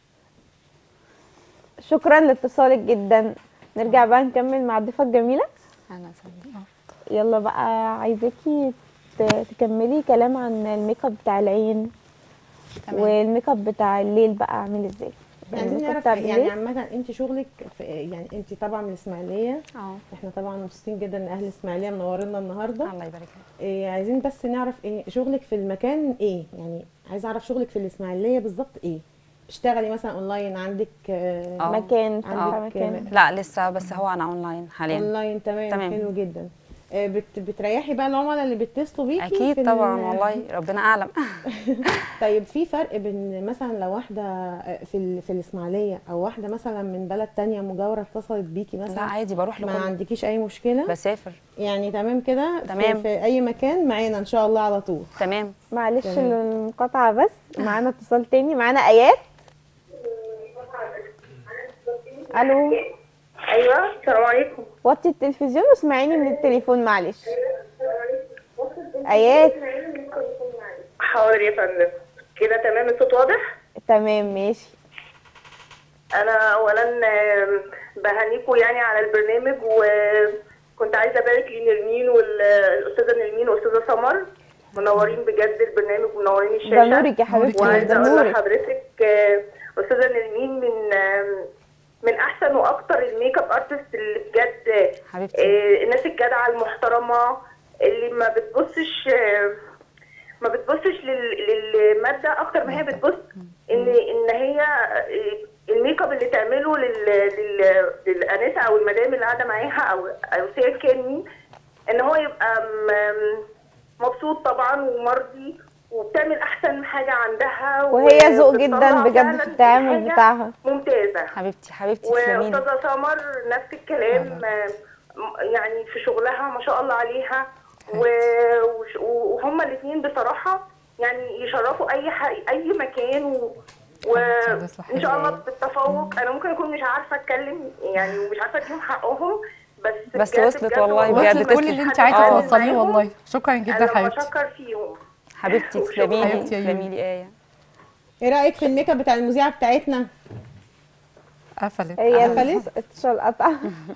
شكرا لاتصالك جدا نرجع بقى نكمل مع الضيفه الجميله انا صدق يلا بقى عايزاكي ت- تكملي كلام عن الميك اب بتاع العين تمام. والميك اب بتاع الليل بقى عامل ازاي عايزين الميك اب نعرف بتاع يعني بالليل عامة انت شغلك في يعني انت طبعا من الاسماعيلية اه احنا طبعا مبسوطين جدا ان اهل الاسماعيلية منورينا النهاردة الله يبارك لك إيه عايزين بس نعرف ايه شغلك في المكان ايه يعني عايز اعرف شغلك في الاسماعيلية بالظبط ايه بتشتغلي مثلا اونلاين عندك آه، آه. مكان فاتحه عندك مكان لا لسه بس هو انا اونلاين حاليا اونلاين تمام, تمام. حلو جدا آه، بت بتريحي بقى العملاء اللي بيتصلوا بيكي في اكيد ال- طبعا والله ربنا اعلم طيب في فرق بين مثلا لو واحده في ال- في الاسماعيليه او واحده مثلا من بلد تانية مجاوره اتصلت بيكي لا مثلا عادي بروح ما لكل عندكيش اي مشكله بسافر يعني تمام كده في- تمام. في اي مكان معانا ان شاء الله على طول تمام معلش تمام. المقاطعه بس معانا اتصال تاني معانا ايات الو ايوه السلام عليكم وطي التلفزيون واسمعيني من التليفون معلش ايات حاضر يا فندم كده تمام الصوت واضح تمام ماشي انا اولا آم، بهنيكوا يعني على البرنامج وكنت عايزه ابارك لنرمين والاستاذه نرمين والاستاذه سمر منورين بجد البرنامج ومنورين الشاشه ده نورك يا حبيبتي وعايزه ده اقول نورك لحضرتك آه، استاذه نرمين من آم، من احسن واكتر الميك اب ارتست اللي بجد حبيبتي. آه، الناس الجدعه المحترمه اللي ما بتبصش آه، ما بتبصش لل- للماده اكتر ما هي بتبص ان ان هي آه، الميك اب اللي تعمله لل... لل... للانسه او المدام اللي قاعده معاها او او سير كان مين ان هو يبقى م... مبسوط طبعا ومرضي وبتعمل احسن حاجه عندها وهي ذوق جدا وبتطلع بجد فعلاً في التعامل حاجة بتاعها ممتازه حبيبتي حبيبتي تسلمي لي واستاذه سمر نفس الكلام آه، م- يعني في شغلها ما شاء الله عليها و- وش- وهما الاثنين بصراحه يعني يشرفوا اي ح... اي مكان و... الله يصلح وان شاء الله حالك. بالتفوق انا ممكن اكون مش عارفه اتكلم يعني ومش عارفه اديهم حقهم بس بس بجد وصلت بجد والله والله بجد وصلت ما كل تسلم. اللي انت حد عايزه اتعامل توصليه معاهم. والله شكرا جدا انا حبيبتي بشكر فيهم حبيبتي تسلمي لي حبيبتي يا يومي. تسلمي لي ايه ايه رايك في الميك اب بتاع المذيعه بتاعتنا قفلت هي قفلت؟ اتصال قطع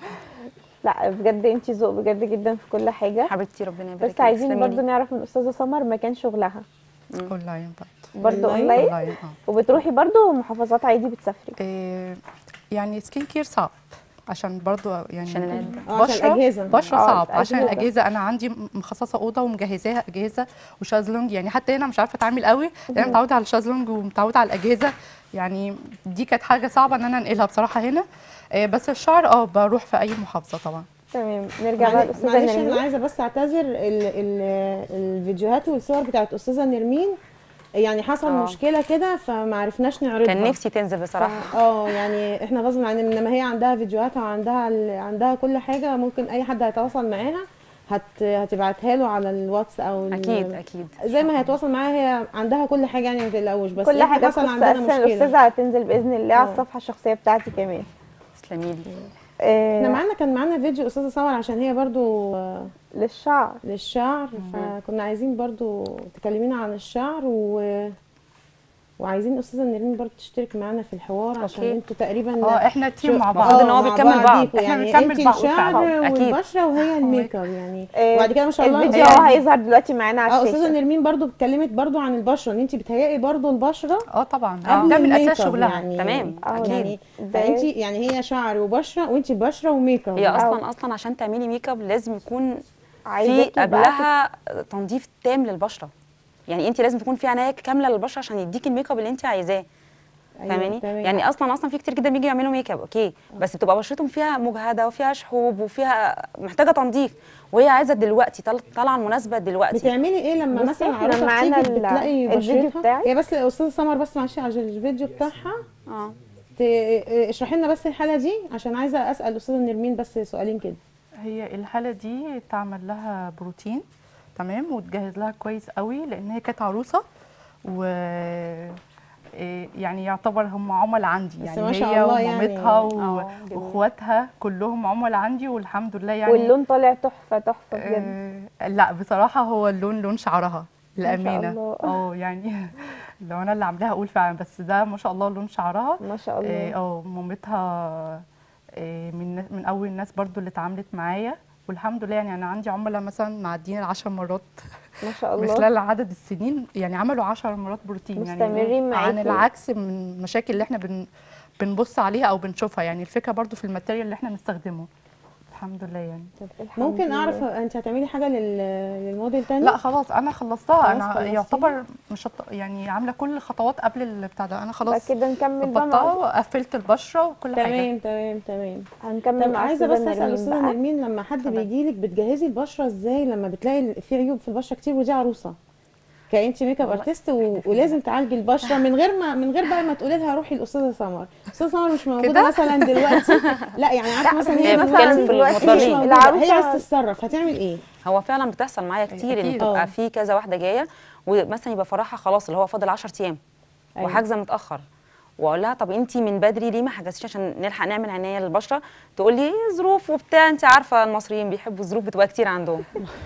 لا بجد انتي ذوق بجد جدا في كل حاجه حبيبتي ربنا يبارك بس لك، عايزين تسلمي برضو لي. نعرف من استاذه سمر مكان شغلها اونلاين برضه برضو أونلاين؟ اونلاين اونلاين اه وبتروحي برضو محافظات عادي بتسافري إيه، يعني سكين كير صعب عشان برضو يعني عشان العلم. اه عشان الأجهزة. بشرة اه، صعب عشان الأجهزة. الأجهزة أنا عندي مخصصة أوضة ومجهزاها أجهزة وشازلونج يعني حتى هنا مش عارفة أتعامل قوي لأن أنا متعودة على الشازلونج ومتعودة على الأجهزة يعني دي كانت حاجة صعبة إن أنا أنقلها بصراحة هنا إيه، بس الشعر اه بروح في أي محافظة طبعا تمام نرجع بقى معلش للاستاذه معلش نرمين انا عايزه بس اعتذر ال ال الفيديوهات والصور بتاعت استاذه نرمين يعني حصل اه. مشكله كده فما عرفناش نعرضها كان نفسي تنزل بصراحه اه يعني احنا غصب عن انما هي عندها فيديوهاتها وعندها ال- عندها كل حاجه ممكن اي حد هيتواصل معاها هت هتبعتها له على الواتس او ال- اكيد اكيد زي ما هيتواصل معاها هي عندها كل حاجه يعني ما تقلقوش بس كل احنا حاجه حصل تخص عندنا اساسا مشكله الاستاذه هتنزل باذن الله على اه. الصفحه الشخصيه بتاعتي كمان تسلمي لي آه، احنا معانا كان معانا فيديو استاذه سمر عشان هي برضو آه، للشعر للشعر فكنا عايزين برضو تكلمينا عن الشعر و... وعايزين استاذه نرمين برضو تشترك معانا في الحوار عشان أوكي. انتوا تقريبا اه احنا تيم شو- مع اه، بعض المفروض ان هو مع بيكمل بعض. بعضيكوا. احنا يعني بنكمل انت بعض الشعر فعلا. أكيد. والبشره وهي الميك اب يعني آه، وبعد كده ما شاء الله الفيديو انت- اهو هيظهر دلوقتي معانا على اه استاذه الشاشه نرمين برضو اتكلمت برضو عن البشره ان انت بتهيئي برضو البشره اه طبعا اه. ده من الميك اساس اب شغلها يعني تمام، اه أكيد. يعني ده- فانت يعني هي شعر وبشره وانت بشره وميك اب هي أو- اصلا اصلا عشان تعملي ميك اب لازم يكون في عايزاكي بقى قبلها تنظيف تام للبشره يعني انت لازم تكون في عنايه كامله للبشره عشان يديك الميك اب اللي انت عايزاه أيوة، فاهماني تمام. يعني اصلا اصلا في كتير جدا بيجي يعملوا ميك اب اوكي بس بتبقى بشرتهم فيها مجهده وفيها شحوب وفيها محتاجه تنظيف وهي عايزه دلوقتي طال- طالعه المناسبه دلوقتي بتعملي ايه لما بصي، مثلا إحنا عروسه معانا بتيجي ال- بتلاقي الفيديو بشرتها بتاعك. هي بس استاذه سمر بس معلش عشان الفيديو بتاعها اه ت- اشرحي لنا بس الحاله دي عشان عايزه اسال استاذه نرمين بس سؤالين كده هي الحالة دي تعمل لها بروتين تمام وتجهز لها كويس قوي لان هي كانت عروسة و إيه يعني يعتبر هم عملاء عندي بس يعني ما شاء هي الله يعني. ومامتها و- آه، جميل. واخواتها كلهم عملاء عندي والحمد لله يعني واللون طالع تحفه تحفه بجد آه لا بصراحة هو اللون لون شعرها ما شاء الأمانة الله. اه يعني لو أنا اللي عاملاها أقول فعلا بس ده ما شاء الله لون شعرها ما شاء آه، الله اه مامتها آه، من من أول الناس برضو اللي اتعاملت معايا والحمد لله يعني أنا عندي عملاء مثلا معديين العشر مرات ما شاء من الله خلال عدد السنين يعني عملوا عشر مرات بروتين يعني مستمرين عن معاكي. العكس من المشاكل اللي احنا بن بنبص عليها أو بنشوفها يعني الفكرة برضو في الماتيريال اللي احنا نستخدمه الحمد لله يعني طب الحمد ممكن لله. اعرف انت هتعملي حاجه لل... للموديل تاني لا خلاص انا خلصتها خلاص انا خلصتيها؟ يعتبر مش هط... يعني عامله كل الخطوات قبل البتاع ده انا بقى خلاص كده نكمل بقى ظبطتها مع وقفلت البشره وكل حاجه تمام تمام تمام هنكمل طب مع عايزه بس أستاذة اسال نرمين استاذه بقى. نرمين لما حد اتفضلي. بيجي لك بتجهزي البشره ازاي لما بتلاقي في عيوب في البشره كتير ودي عروسه كانت ميك اب ارتست و... ولازم تعالجي البشره من غير ما من غير بقى ما تقولي لها روحي الاستاذه سمر استاذه سمر مش موجوده كده؟ مثلا دلوقتي لا يعني عارفه مثلا هي هي بتتكلم في دلوقتي المضطرين. مش موجودة. هي العروسة- عايزه تتصرف هتعمل ايه هو فعلا بتحصل معايا كتير ان أكيد. تبقى آه. في كذا واحده جايه ومثلا يبقى فرحها خلاص اللي هو فاضل 10 ايام أيوة. وحاجزه متاخر واقول لها طب انت من بدري ليه ما حجزتيش عشان نلحق نعمل عنايه للبشره تقول لي ظروف وبتاع انت عارفه المصريين بيحبوا الظروف بتبقى كتير عندهم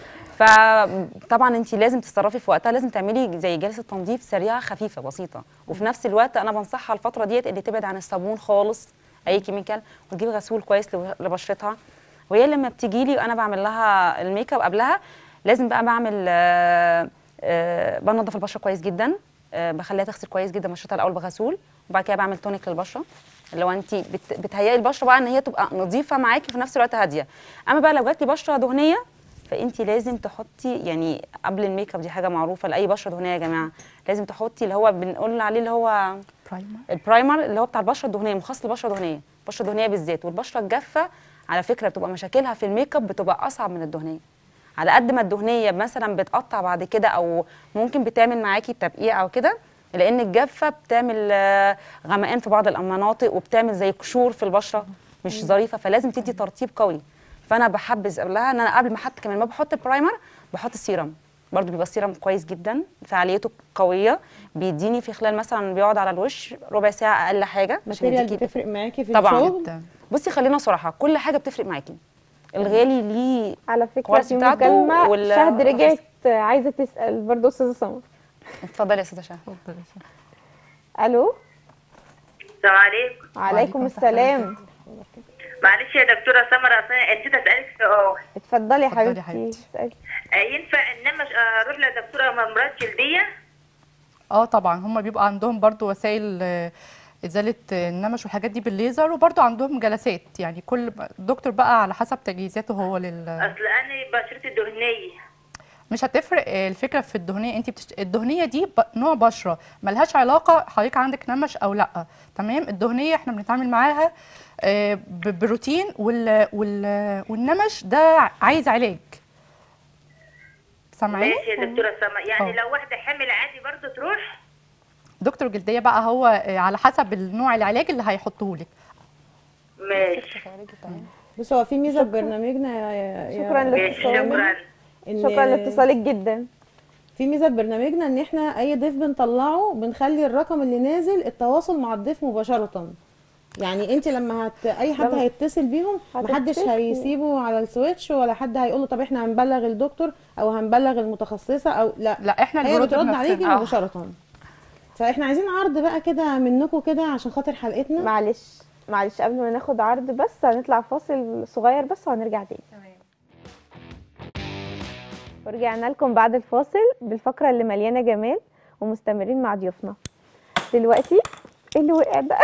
فطبعا انت لازم تتصرفي في وقتها لازم تعملي زي جلسه تنظيف سريعه خفيفه بسيطه وفي نفس الوقت انا بنصحها الفتره ديت اللي تبعد عن الصابون خالص اي كيميكال وتجيب غسول كويس لو- لبشرتها وهي لما بتجي لي وانا بعمل لها الميك اب قبلها لازم بقى بعمل آه، آه، بنضف البشره كويس جدا آه، بخليها تغسل كويس جدا بشرتها الاول بغسول وبعد كده بعمل تونيك للبشره اللي هو انت بت- بتهيئي البشره بقى ان هي تبقى نظيفه معاكي وفي نفس الوقت هاديه اما بقى لو جات لي بشره دهنيه فانت لازم تحطي يعني قبل الميك اب دي حاجه معروفه لاي بشره دهنيه يا جماعه لازم تحطي اللي هو بنقول عليه اللي هو برايمر البرايمر اللي هو بتاع البشره الدهنيه مخصص للبشره الدهنيه البشره الدهنيه بالذات والبشره الجافه على فكره بتبقى مشاكلها في الميك اب بتبقى اصعب من الدهنيه على قد ما الدهنيه مثلا بتقطع بعد كده او ممكن بتعمل معاكي تبقيع او كده لان الجافه بتعمل آه، غمقان في بعض المناطق وبتعمل زي قشور في البشره مش ظريفه فلازم تدي ترطيب قوي فانا بحبذ قبلها ان انا قبل ما حتى كمان ما بحط البرايمر بحط السيرم برضو بيبقى السيرم كويس جدا فعاليته قويه بيديني في خلال مثلا بيقعد على الوش ربع ساعه اقل حاجه عشان ماتيريال يديكي بتفرق معاكي في طبعاً. الشغل جدا بصي خلينا صراحه كل حاجه بتفرق معاكي الغالي ليه على فكره الكواليتي في بتاعته مكالمه وال- شهد رجعت عايزه تسال برضه استاذه سمر اتفضلي يا استاذه شهد اتفضلي. الو السلام عليكم وعليكم وعليكم السلام معلش يا دكتوره سمر اصلا نسيت اسالك سؤال اتفضلي يا اتفضلي حبيبتي يا حبيبتي. اسالي آه، ينفع انما اروح لدكتوره امراض جلديه اه طبعا هم بيبقى عندهم برضو وسائل آه، ازاله آه، النمش والحاجات دي بالليزر وبرضو عندهم جلسات يعني كل دكتور بقى على حسب تجهيزاته هو لل اصل انا بشرتي دهنيه مش هتفرق آه، الفكره في الدهنيه انت بتشت... الدهنيه دي ب... نوع بشره ملهاش علاقه حضرتك عندك نمش او لا تمام الدهنيه احنا بنتعامل معاها آه، ب- بروتين وال... وال... والنمش ده عايز علاج سامعين ماشي يا دكتوره سمر يعني اه. لو واحده حامل عادي برضه تروح دكتور جلديه بقى هو آه، على حسب النوع العلاج اللي هيحطه لك ماشي بص هو في ميزه في برنامجنا يا يا- يا شكراً لك. ماشي شكراً. شكرا إن شكرا لاتصالك جدا في ميزه في برنامجنا ان احنا اي ضيف بنطلعه بنخلي الرقم اللي نازل التواصل مع الضيف مباشره يعني انت لما هت... اي حد لما- هيتصل بيهم محدش هتتصل. هيسيبه على السويتش ولا حد هيقول له طب احنا هنبلغ الدكتور او هنبلغ المتخصصه او لا لا احنا هي اللي بترد عليكي بنفسنا. مباشره فاحنا عايزين عرض بقى كده منكم كده عشان خاطر حلقتنا معلش معلش قبل ما ناخد عرض بس هنطلع فاصل صغير بس وهنرجع تاني ورجعنا لكم بعد الفاصل بالفقرة اللي مليانة جمال ومستمرين مع ضيوفنا دلوقتي إيه اللي وقع ده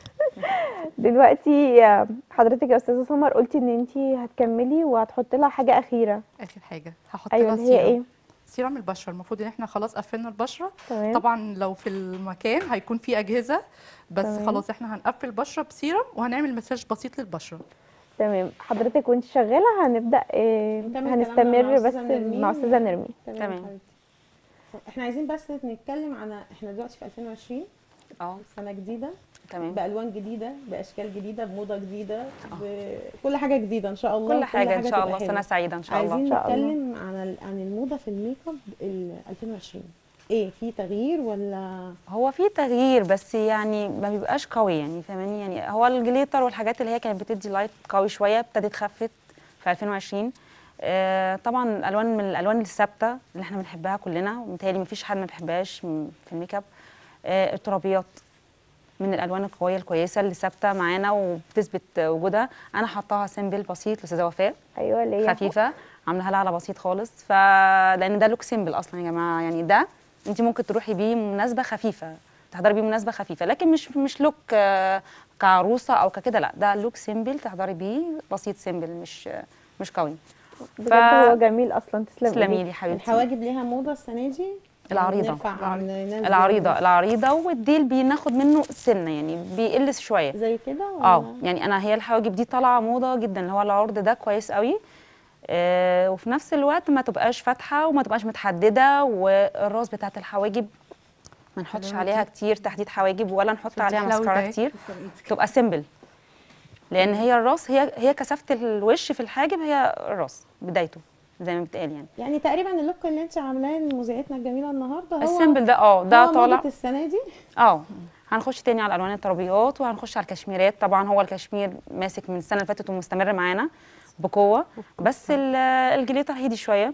دلوقتي آه، حضرتك يا استاذه سمر قلتي ان انت هتكملي وهتحطي لها حاجه اخيره اخر حاجه هحط ايوه لها اللي هي سيرم. ايه سيرم البشره المفروض ان احنا خلاص قفلنا البشره تمام طبعا لو في المكان هيكون في اجهزه بس تمام. خلاص احنا هنقفل البشره بسيرم وهنعمل مساج بسيط للبشره تمام حضرتك وانت شغاله هنبدا إيه نكمل كلامنا هنستمر مع بس أستاذة نرمين. مع استاذه نرمين تمام. حبيبتي. احنا عايزين بس نتكلم عن احنا دلوقتي في 2020 اه سنه جديده تمام بالوان جديده باشكال جديده بموضه جديده بكل حاجه جديده ان شاء الله كل حاجه ان شاء تبقى الله حلوة. سنه سعيده ان شاء الله عايزين إن شاء الله. نتكلم عن ال- عن الموضه في الميك اب ال 2020 ايه في تغيير ولا هو في تغيير بس يعني ما بيبقاش قوي يعني فاهماني يعني هو الجليتر والحاجات اللي هي كانت بتدي لايت قوي شويه ابتدت خفت في 2020 آه طبعا الالوان من الالوان الثابته اللي احنا بنحبها كلنا ومتهيألي ما فيش حد ما بيحبهاش م- في الميك اب آه الترابيات من الالوان القويه الكويسه اللي ثابته معانا وبتثبت وجودها انا حطاها سيمبل بسيط لاستاذه وفاء ايوه اللي هي خفيفه عاملاها لها على بسيط خالص ف لان ده لوك سيمبل اصلا يا جماعه يعني ده انت ممكن تروحي بيه مناسبه خفيفه تحضري بيه مناسبه خفيفه لكن مش مش لوك آه، كعروسه او ككده لا ده لوك سيمبل تحضري بيه بسيط سيمبل مش آه، مش قوي بجد هو جميل اصلا تسلمي تسلمي لي حبيبتي الحواجب ليها موضه السنه دي العريضة. نرفع ننزل العريضه العريضه والديل بناخد منه سنه يعني بيقل شويه زي كده ولا؟ اه يعني انا هي الحواجب دي طالعه موضه جدا اللي هو العرض ده كويس قوي آه وفي نفس الوقت ما تبقاش فاتحه وما تبقاش متحدده والراس بتاعت الحواجب ما نحطش عليها كتير تحديد حواجب ولا نحط عليها حلاوة مسكره ده. كتير تبقى سيمبل لان هي الراس هي هي كثافه الوش في الحاجب هي الراس بدايته زي ما بتقال يعني يعني تقريبا اللوك اللي انت عاملاه لمذيعتنا الجميله النهارده هو السيمبل ده اه ده هو طالع موضة السنه دي اه هنخش تاني على الوان الترابيات وهنخش على الكشميرات طبعا هو الكشمير ماسك من السنه اللي فاتت ومستمر معانا بقوه بس ال- الجليتر هيدي شويه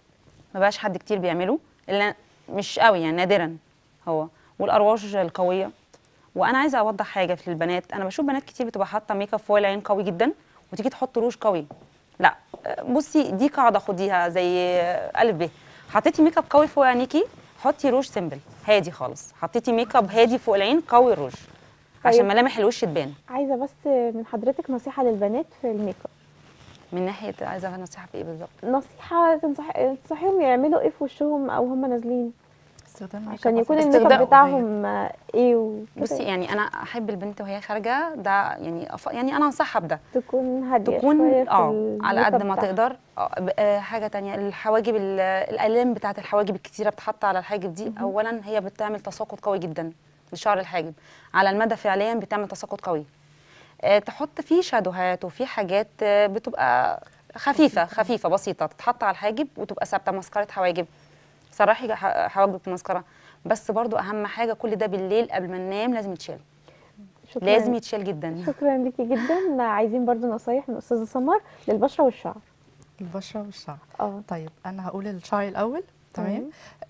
ما بقاش حد كتير بيعمله الا مش قوي يعني نادرا هو والارواج القويه وانا عايزه اوضح حاجه في البنات انا بشوف بنات كتير بتبقى حاطه ميك اب فوق العين قوي جدا وتيجي تحط روج قوي لا بصي دي قاعده خديها زي الف ب حطيتي ميك اب قوي فوق عينيكي حطي روج سيمبل هادي خالص حطيتي ميك اب هادي فوق العين قوي الروج عشان طيب. ملامح الوش تبان عايزه بس من حضرتك نصيحه للبنات في الميك اب من ناحيه عايزه نصيحه في ايه بالظبط نصيحه تنصح تنصحيهم يعملوا ايه في وشهم او هم نازلين استخدام ميك عشان اب يكون بسيط. الميك اب استخدام- بتاعهم آه، ايه وكده بصي يعني انا احب البنت وهي خارجه ده يعني أف... يعني انا انصحها بده تكون هاديه شويه تكون في اه على الميك قد اب ما بتاعها. تقدر آه، ب- آه، حاجه تانية الحواجب ال- الالام بتاعه الحواجب الكتيره بتحط على الحاجب دي اولا هي بتعمل تساقط قوي جدا لشعر الحاجب على المدى فعليا بتعمل تساقط قوي آه، تحط فيه شادوهات وفي حاجات آه، بتبقى خفيفه خفيفه بسيطه تتحط على الحاجب وتبقى ثابته مسكره حواجب سرحي ح- حواجبك بمسكره بس برضو اهم حاجه كل ده بالليل قبل ما ننام لازم يتشال شكرا لازم يتشال جدا شكرا ليكي جدا عايزين برضو نصايح من استاذه سمر للبشره والشعر البشره والشعر اه طيب انا هقول الشعر الاول تمام. تمام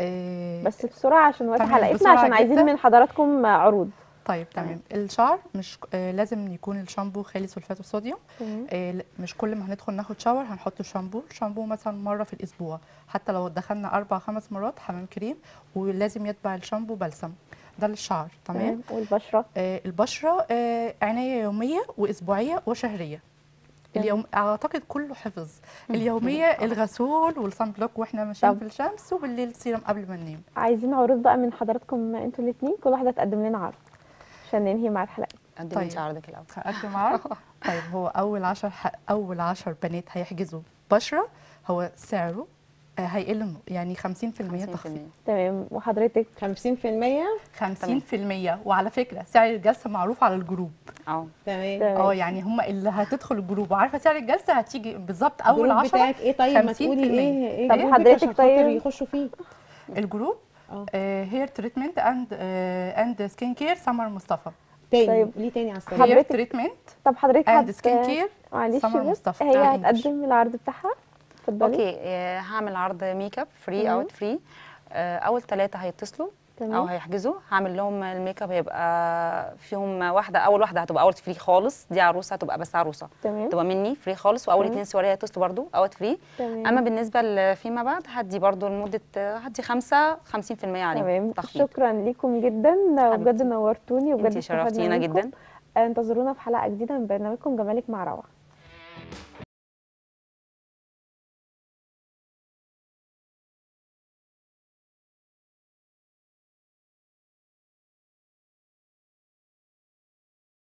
آه بس بسرعه عشان وقت تمام، حلقتنا بسرعة عشان عايزين جداً. من حضراتكم عروض طيب تمام الشعر مش آه لازم يكون الشامبو خالي سلفات الصوديوم تمام آه ل- مش كل ما هندخل ناخد شاور هنحط شامبو شامبو مثلا مره في الاسبوع حتى لو دخلنا اربع خمس مرات حمام كريم ولازم يتبع الشامبو بلسم ده للشعر تمام تمام والبشره آه البشره آه عنايه يوميه واسبوعيه وشهريه تمام. اليوم اعتقد كله حفظ اليوميه الغسول والصن بلوك واحنا ماشيين طب. في الشمس وبالليل سيرم قبل ما ننام عايزين عروض بقى من حضراتكم انتوا الاثنين كل واحده تقدم لنا عرض عشان ننهي مع الحلقه قدمي طيب. انت عرضك الاول هقدم عرض طيب هو اول عشر ح... اول عشر بنات هيحجزوا بشره هو سعره آه، هيقل نو- يعني 50% 50% تخفيض تمام وحضرتك 50% 50% وعلى فكره سعر الجلسه معروف على الجروب اه تمام تمام. اه يعني هم اللي هتدخل الجروب وعارفه سعر الجلسه هتيجي بالظبط اول الجروب 10 بتاعك ايه طيب ما 50% تقولي ايه ايه طب جروبك حضرتك عشان خاطر طيب؟ يخشوا فيه الجروب اه. هير تريتمنت اند اند سكين كير سمر مصطفى تاني طيب. ليه تاني على السرير هير حضرتك- تريتمنت طب حضرتك اند هت- سكين كير معلش سمر بس مصطفى. هي آه، هتقدم العرض بتاعها اتفضلي اوكي آه، هعمل عرض ميك اب فري تمام. اوت فري اول ثلاثه هيتصلوا او تمام هيحجزوا هعمل لهم الميك اب هيبقى فيهم واحده اول واحده هتبقى اوت فري خالص دي عروسه هتبقى بس عروسه تمام تبقى مني فري خالص واول تمام. اتنين سواري هيتصلوا برضو اوت فري تمام اما بالنسبه ل- فيما بعد هدي برضو لمده هدي خمسة 50% عليهم تمام تخفيض شكرا ليكم جدا وبجد حبيبتي. نورتوني وبجد انتي استفدنا شرفتينا منكم. جدا انتظرونا في حلقه جديده من برنامجكم جمالك مع روعه